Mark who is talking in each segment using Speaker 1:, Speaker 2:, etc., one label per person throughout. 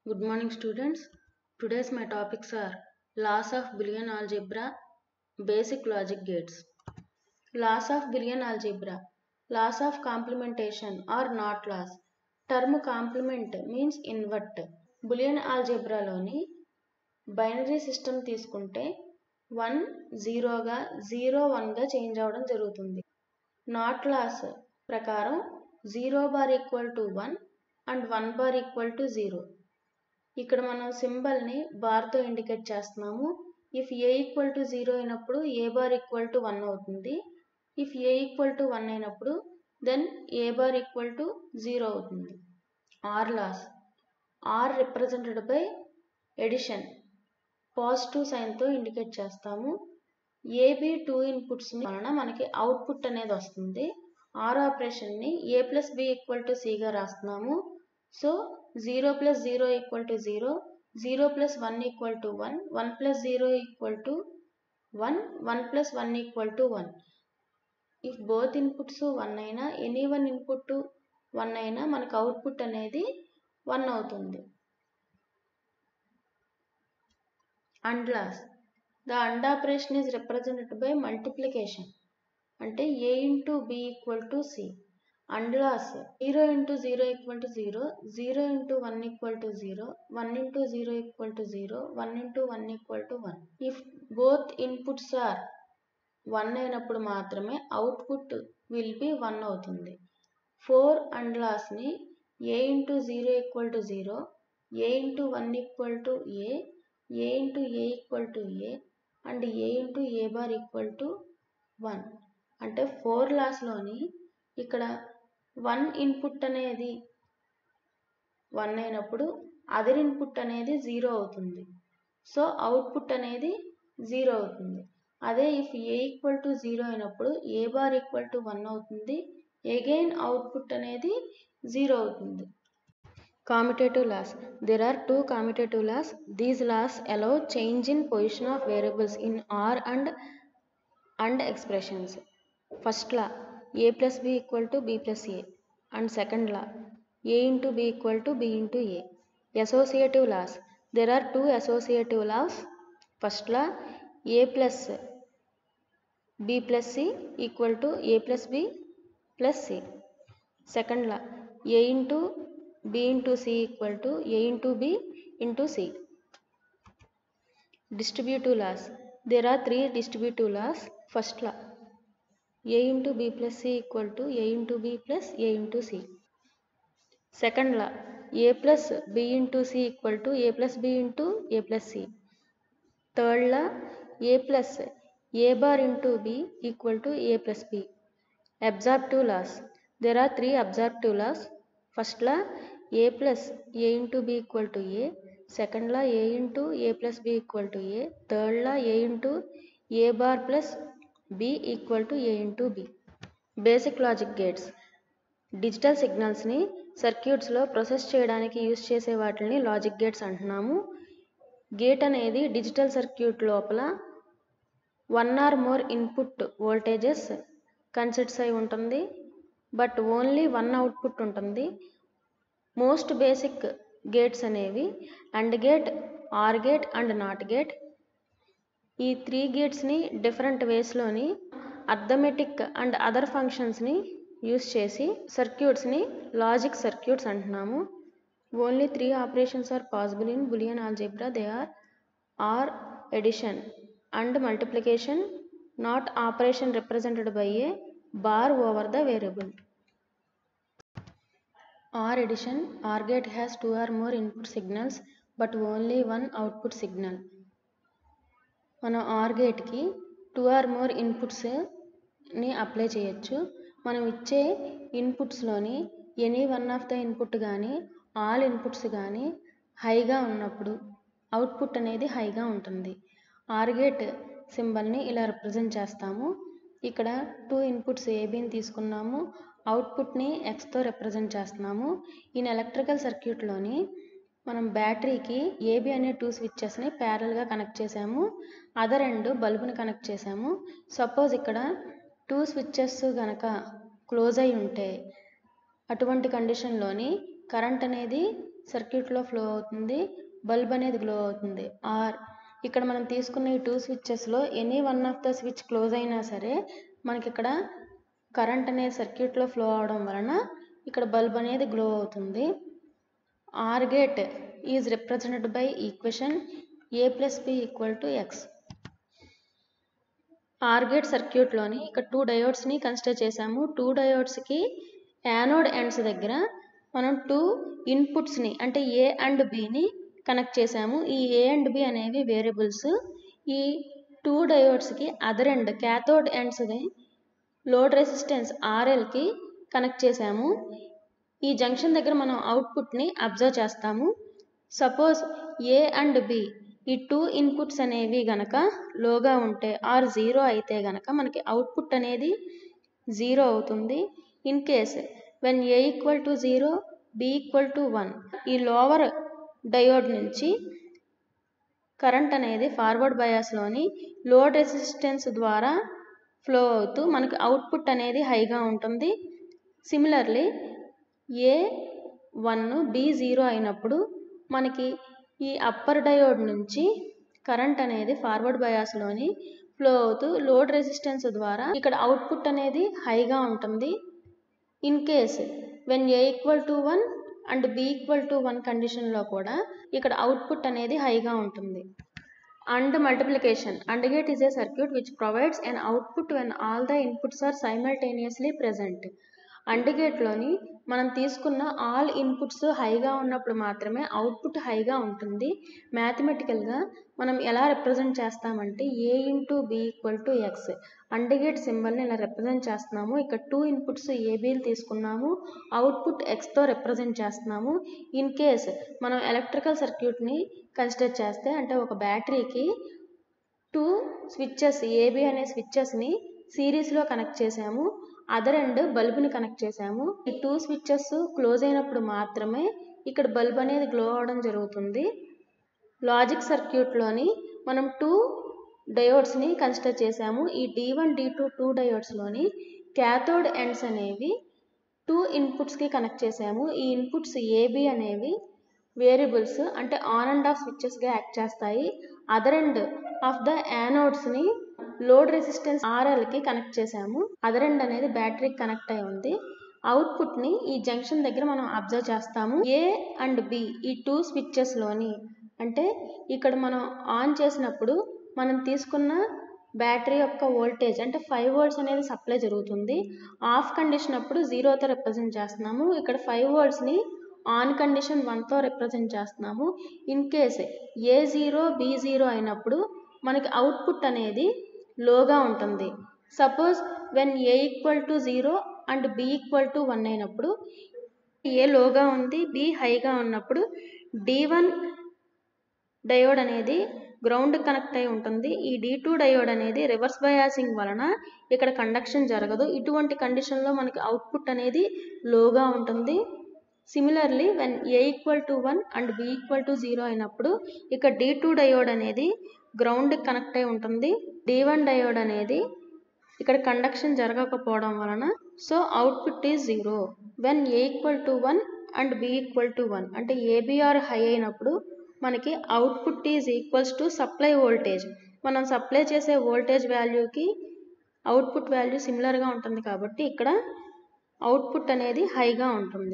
Speaker 1: Good morning, students. Today's my topics are laws of Boolean algebra, basic logic gates. Laws of Boolean algebra, laws of complementation or not laws. Term complement means invert. Boolean algebraలోని binary system తీసుకుంటే one జీరోగా zero వన్గా change అవ్వడం జరుగుతుంది not laws ప్రకారం zero bar equal to one and one bar equal to zero ఇక్కడ మనం సింబల్ని బార్తో ఇండికేట్ చేస్తున్నాము if A equal to zero అయినప్పుడు A bar equal to one అవుతుంది if A equal to one అయినప్పుడు then A bar equal to zero అవుతుంది OR laws are represented by addition positive సైన్తో ఇండికేట్ చేస్తాము ఏబి టూ ఇన్పుట్స్ వలన మనకి output అనేది వస్తుంది ఆర్ ఆపరేషన్ని A plus B equal to సిగా రాస్తున్నాము so zero plus zero equal to zero zero plus one equal to one one plus zero equal to one one plus one equal to one if both inputs one అయినా any one input one అయినా మనకు output అనేది one అవుతుంది AND laws the AND operation is represented by multiplication అంటే A into B equal to C AND laws zero into zero equal to zero zero into one equal to zero one into zero equal to zero one into one equal to one if both inputs are one అయినప్పుడు మాత్రమే output will be one అవుతుంది for AND లాస్ని A into zero equal to zero A into one equal to A A into A equal to A and A into A bar equal to one అంటే for లాస్లోని ఇక్కడ one input అనేది one అయినప్పుడు other input అనేది zero అవుతుంది so output అనేది zero అవుతుంది అదే if A equal to zero అయినప్పుడు A bar equal to one అవుతుంది ఎగైన్ అవుట్పుట్ అనేది జీరో అవుతుంది commutative laws there are two commutative laws these laws allow change in position of variables in r and and expressions first law a plus b equal to b plus a and second law a into b equal to b into a associative laws there are two associative laws first law a plus b plus c equal to a plus b plus c second law a into b into c equal to a into b into c. Distributive laws. There are three distributive laws. First law. a into b plus c equal to a into b plus a into c. Second law. a plus b into c equal to a plus b into a plus c. Third law. a plus a bar into b equal to a plus b. Absorptive laws. There are three absorptive laws. First law a plus a into b equal to a. Second law a into a plus b equal to a. Third law a into a bar plus b equal to a into b. Basic logic gates digital సిగ్నల్స్ని సర్క్యూట్స్లో process చేయడానికి use చేసే వాటిని logic gates అంటున్నాము gate అనేది digital circuit లోపల one or more input voltages considers అయి ఉంటుంది బట్ ఓన్లీ వన్ అవుట్పుట్ ఉంటుంది మోస్ట్ బేసిక్ గేట్స్ అనేవి AND gate OR gate and NOT gate ఈ త్రీ గేట్స్ని డిఫరెంట్ వేస్లోని అర్థమెటిక్ అండ్ అదర్ ఫంక్షన్స్ని యూస్ చేసి సర్క్యూట్స్ని లాజిక్ సర్క్యూట్స్ అంటున్నాము only three operations are possible in Boolean algebra they are OR addition AND multiplication NOT operation represented by A bar over the variable OR addition, OR gate has two or more input signals but only one output signal. మనం OR గేట్కి two or more ఇన్పుట్స్ని apply చేయొచ్చు మనం ఇచ్చే ఇన్పుట్స్లోని any one of the input కానీ all inputs కానీ హైగా ఉన్నప్పుడు అవుట్పుట్ అనేది హైగా ఉంటుంది ఆర్ గేట్ సింబల్ని ఇలా రిప్రజెంట్ చేస్తాము ఇక్కడ టూ ఇన్పుట్స్ ఏబీని తీసుకున్నాము అవుట్పుట్ని ఎక్స్తో రిప్రజెంట్ చేస్తున్నాము ఈయన ఎలక్ట్రికల్ సర్క్యూట్లోని మనం బ్యాటరీకి ఏబి అనే టూ స్విచ్చెస్ని ప్యారల్గా కనెక్ట్ చేసాము అదర్ ఎండ్ బల్బుని కనెక్ట్ చేసాము సపోజ్ ఇక్కడ టూ స్విచ్చెస్ కనుక క్లోజ్ అయి ఉంటే అటువంటి కండిషన్లోని కరెంట్ అనేది సర్క్యూట్లో ఫ్లో అవుతుంది బల్బ్ అనేది గ్లో అవుతుంది ఆర్ ఇక్కడ మనం తీసుకున్న ఈ టూ స్విచ్చెస్లో any one of the switch close అయినా సరే మనకి ఇక్కడ కరెంట్ అనేది సర్క్యూట్లో ఫ్లో అవడం వలన ఇక్కడ బల్బ్ అనేది గ్లో అవుతుంది OR gate is represented by equation A plus B equal to X OR gate సర్క్యూట్లోని ఇక్కడ టూ డయోడ్స్ని కన్సిడర్ చేశాము టూ డయోడ్స్కి యానోడ్ ఎండ్స్ దగ్గర మనం టూ ఇన్పుట్స్ని అంటే ఏ అండ్ బిని కనెక్ట్ చేశాము ఈ ఏ అండ్ బి అనేవి వేరియబుల్స్ ఈ టూ డయోడ్స్కి అదర్ ఎండ్ క్యాథోడ్ ఎండ్స్ని లోడ్ రెసిస్టెన్స్ ఆర్ఎల్కి కనెక్ట్ చేశాము ఈ జంక్షన్ దగ్గర మనం అవుట్పుట్ని అబ్జర్వ్ చేస్తాము సపోజ్ ఏ అండ్ బి ఈ టూ ఇన్పుట్స్ అనేవి గనక లోగా ఉంటే ఆర్ జీరో అయితే గనక మనకి అవుట్పుట్ అనేది జీరో అవుతుంది in case when A equal to zero B equal to one ఈ లోవర్ డయోడ్ నుంచి కరెంట్ అనేది ఫార్వర్డ్ బయాస్లోని లోడ్ రెసిస్టెన్స్ ద్వారా ఫ్లో అవుతూ మనకి అవుట్పుట్ అనేది హైగా ఉంటుంది similarly A one B zero అయినప్పుడు మనకి ఈ అప్పర్ డయోడ్ నుంచి కరెంట్ అనేది ఫార్వర్డ్ బయాస్లోని ఫ్లో అవుతూ లోడ్ రెసిస్టెన్స్ ద్వారా ఇక్కడ అవుట్పుట్ అనేది హైగా ఉంటుంది in case when A equal to one and B equal to one కండిషన్లో కూడా ఇక్కడ అవుట్పుట్ అనేది హైగా ఉంటుంది AND multiplication AND gate is a circuit which provides an output when all the inputs are simultaneously present AND గేట్లోని మనం తీసుకున్న all inputs హైగా ఉన్నప్పుడు మాత్రమే అవుట్పుట్ హైగా ఉంటుంది మ్యాథమెటికల్గా మనం ఎలా రిప్రజెంట్ చేస్తామంటే A into B equal to X AND gate సింబల్ని ఇలా రిప్రజెంట్ చేస్తున్నాము ఇక్కడ టూ ఇన్పుట్స్ ఏబీలు తీసుకున్నాము అవుట్పుట్ ఎక్స్తో రిప్రజెంట్ చేస్తున్నాము ఇన్ కేస్ మనం ఎలక్ట్రికల్ సర్క్యూట్ని కన్సిడర్ చేస్తే అంటే ఒక బ్యాటరీకి టూ స్విచ్చెస్ ఏబి అనే స్విచ్చెస్ని సిరీస్లో కనెక్ట్ చేసాము అదర్ ఎండ్ బల్బుని కనెక్ట్ చేసాము ఈ టూ స్విచ్చెస్ క్లోజ్ అయినప్పుడు మాత్రమే ఇక్కడ బల్బ్ అనేది గ్లో అవడం జరుగుతుంది లాజిక్ సర్క్యూట్లోని మనం టూ డయోడ్స్ని కన్సిడర్ చేసాము ఈ D one D two two డయోడ్స్లోని క్యాథోడ్ ఎండ్స్ అనేవి టూ ఇన్పుట్స్కి కనెక్ట్ చేసాము ఈ ఇన్పుట్స్ ఏబి అనేవి వేరియబుల్స్ అంటే ఆన్ అండ్ ఆఫ్ స్విచ్చెస్గా యాక్ట్ చేస్తాయి అదర్ ఎండ్ ఆఫ్ ద యానోడ్స్ని లోడ్ రెసిస్టెన్స్ ఆర్ఎల్కి కనెక్ట్ చేసాము అదర్ ఎండ్ అనేది బ్యాటరీకి కనెక్ట్ అయి ఉంది అవుట్పుట్ని ఈ జంక్షన్ దగ్గర మనం అబ్జర్వ్ చేస్తాము ఏ అండ్ బి ఈ టూ స్విచ్చెస్లోని అంటే ఇక్కడ మనం ఆన్ చేసినప్పుడు మనం తీసుకున్న బ్యాటరీ యొక్క వోల్టేజ్ అంటే ఫైవ్ వోల్ట్స్ అనేది సప్లై జరుగుతుంది ఆఫ్ కండిషన్ అప్పుడు జీరోతో రిప్రజెంట్ చేస్తున్నాము ఇక్కడ ఫైవ్ వోల్ట్స్ని ఆన్ కండిషన్ వన్తో రిప్రజెంట్ చేస్తున్నాము in case A zero B zero అయినప్పుడు మనకి అవుట్పుట్ అనేది లోగా ఉంటుంది suppose when A equal to zero and B equal to one అయినప్పుడు ఏ లోగా ఉంది బి హైగా ఉన్నప్పుడు డి వన్ డయోడ్ అనేది గ్రౌండ్ కనెక్ట్ అయి ఉంటుంది ఈ డి టూ డయోడ్ అనేది రివర్స్ బయాసింగ్ వలన ఇక్కడ కండక్షన్ జరగదు ఇటువంటి కండిషన్లో మనకి అవుట్పుట్ అనేది లోగా ఉంటుంది similarly when A equal to one and B equal to zero అయినప్పుడు ఇక డి టూ డయోడ్ అనేది గ్రౌండ్ కనెక్ట్ అయి ఉంటుంది డి వన్ డయోడ్ అనేది ఇక్కడ కండక్షన్ జరగకపోవడం వలన so output is zero when A equal to one and B equal to one అంటే ఏబిఆర్ హై అయినప్పుడు మనకి output is equals to supply voltage మనం సప్లై చేసే వోల్టేజ్ వాల్యూకి అవుట్పుట్ వాల్యూ సిమిలర్గా ఉంటుంది కాబట్టి ఇక్కడ అవుట్పుట్ అనేది హైగా ఉంటుంది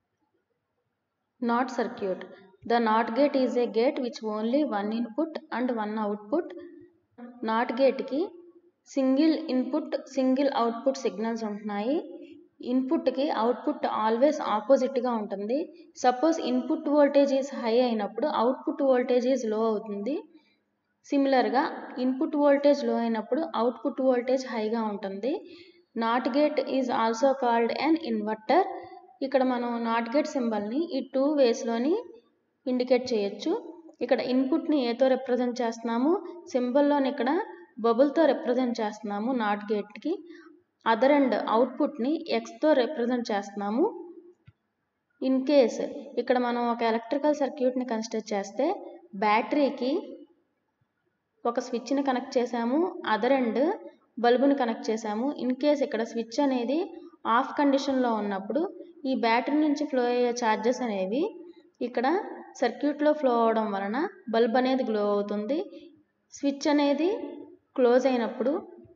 Speaker 1: not circuit the not gate is a gate which only one input and one output not గేట్కి single input single output signals ఉంటున్నాయి ఇన్పుట్కి అవుట్పుట్ ఆల్వేస్ ఆపోజిట్గా ఉంటుంది suppose input voltage is high అయినప్పుడు అవుట్పుట్ వోల్టేజ్ ఈజ్ లో అవుతుంది సిమిలర్గా input voltage లో అయినప్పుడు అవుట్పుట్ వోల్టేజ్ హైగా ఉంటుంది not gate is also called an inverter ఇక్కడ మనం నాట్ గేట్ సింబల్ని ఈ టూ వేస్లోని ఇండికేట్ చేయొచ్చు ఇక్కడ ఇన్పుట్ని ఏతో రిప్రజెంట్ చేస్తున్నాము సింబల్లోని ఇక్కడ బబుల్తో రిప్రజెంట్ చేస్తున్నాము నాట్ గేట్కి అదర్ అండ్ అవుట్పుట్ని ఎక్స్తో రిప్రజెంట్ చేస్తున్నాము ఇన్ కేస్ ఇక్కడ మనం ఒక ఎలక్ట్రికల్ సర్క్యూట్ని కన్సిడర్ చేస్తే బ్యాటరీకి ఒక స్విచ్ని కనెక్ట్ చేసాము అదర్ అండ్ బల్బుని కనెక్ట్ చేసాము ఇన్ కేస్ ఇక్కడ స్విచ్ అనేది ఆఫ్ కండిషన్లో ఉన్నప్పుడు ఈ బ్యాటరీ నుంచి ఫ్లో అయ్యే ఛార్జెస్ అనేవి ఇక్కడ సర్క్యూట్లో ఫ్లో అవడం వలన బల్బ్ అనేది గ్లో అవుతుంది స్విచ్ అనేది క్లోజ్ అయినప్పుడు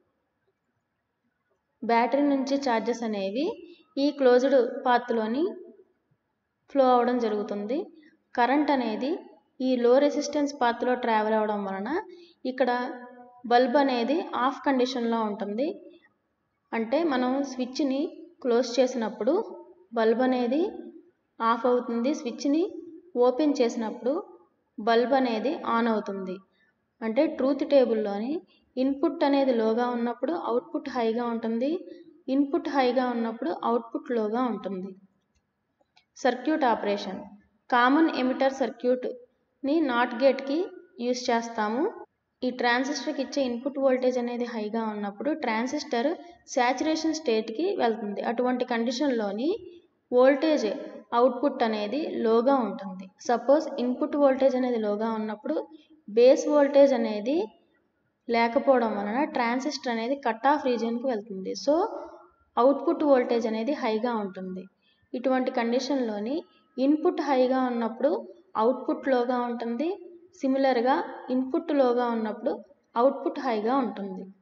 Speaker 1: బ్యాటరీ నుంచి ఛార్జెస్ అనేవి ఈ క్లోజ్డ్ పాత్లోని ఫ్లో అవడం జరుగుతుంది కరెంట్ అనేది ఈ లో రెసిస్టెన్స్ పాత్లో ట్రావెల్ అవ్వడం వలన ఇక్కడ బల్బ్ అనేది ఆఫ్ కండిషన్లో ఉంటుంది అంటే మనం స్విచ్ని క్లోజ్ చేసినప్పుడు బల్బ్ అనేది ఆఫ్ అవుతుంది స్విచ్ని ఓపెన్ చేసినప్పుడు బల్బ్ అనేది ఆన్ అవుతుంది అంటే ట్రూత్ టేబుల్లోని ఇన్పుట్ అనేది లోగా ఉన్నప్పుడు అవుట్పుట్ హైగా ఉంటుంది ఇన్పుట్ హైగా ఉన్నప్పుడు అవుట్పుట్ లోగా ఉంటుంది సర్క్యూట్ ఆపరేషన్ కామన్ ఎమిటర్ సర్క్యూట్ని నాట్ గేట్కి యూస్ చేస్తాము ఈ ట్రాన్సిస్టర్కి ఇచ్చే ఇన్పుట్ వోల్టేజ్ అనేది హైగా ఉన్నప్పుడు ట్రాన్సిస్టర్ శాచురేషన్ స్టేట్కి వెళ్తుంది అటువంటి కండిషన్లోని వోల్టేజ్ అవుట్పుట్ అనేది లోగా ఉంటుంది సపోజ్ ఇన్పుట్ వోల్టేజ్ అనేది లోగా ఉన్నప్పుడు బేస్ వోల్టేజ్ అనేది లేకపోవడం వలన ట్రాన్సిస్టర్ అనేది కట్ ఆఫ్ రీజియన్కి వెళ్తుంది సో అవుట్పుట్ వోల్టేజ్ అనేది హైగా ఉంటుంది ఇటువంటి కండిషన్లోని ఇన్పుట్ హైగా ఉన్నప్పుడు అవుట్పుట్ లోగా ఉంటుంది సిమిలర్గా ఇన్పుట్ లోగా ఉన్నప్పుడు అవుట్పుట్ హైగా ఉంటుంది